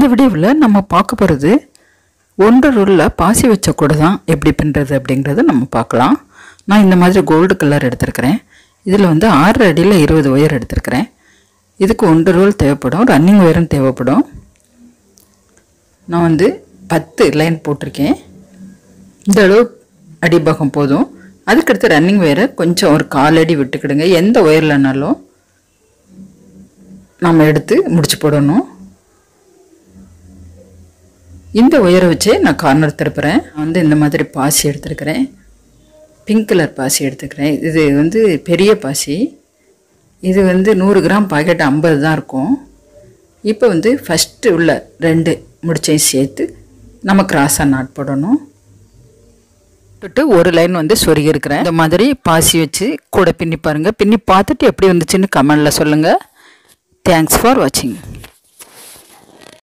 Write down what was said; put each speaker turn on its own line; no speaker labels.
இந்த வீடியோவில் நம்ம பார்க்க போகிறது ஒன்று ரோலில் பாசி வச்ச கூட தான் எப்படி பின்னுறது அப்படிங்கிறத நம்ம பார்க்கலாம் நான் இந்த மாதிரி கோல்டு கலர் எடுத்திருக்கிறேன் இதில் வந்து ஆறு அடியில் இருபது ஒயர் எடுத்திருக்கிறேன் இதுக்கு ஒன்று ரோல் தேவைப்படும் ரன்னிங் ஒயரும் தேவைப்படும் நான் வந்து பத்து லைன் போட்டிருக்கேன் இந்த அளவு அடிபாகம் போதும் அதுக்கடுத்து ரன்னிங் ஒயரை கொஞ்சம் ஒரு கால் அடி விட்டுக்கிடுங்க எந்த ஒயர்லனாலும் நம்ம எடுத்து முடிச்சு போடணும் இந்த ஒயரை வச்சு நான் கார்னர் திருப்புறேன் நான் வந்து இந்த மாதிரி பாசி எடுத்துருக்கிறேன் பிங்க் கலர் பாசி எடுத்துக்கிறேன் இது வந்து பெரிய பாசி இது வந்து நூறு கிராம் பாக்கெட் ஐம்பது தான் இருக்கும் இப்போ வந்து ஃபஸ்ட்டு உள்ள ரெண்டு முடிச்சையும் சேர்த்து நம்ம கிராஸாக நாட் போடணும் விட்டு ஒரு லைன் வந்து சொருகி இருக்கிறேன் இந்த மாதிரி பாசி வச்சு கூட பின்னி பாருங்கள் பின்னி பார்த்துட்டு எப்படி வந்துச்சுன்னு கமெண்டில் சொல்லுங்கள் தேங்க்ஸ் ஃபார் வாட்சிங்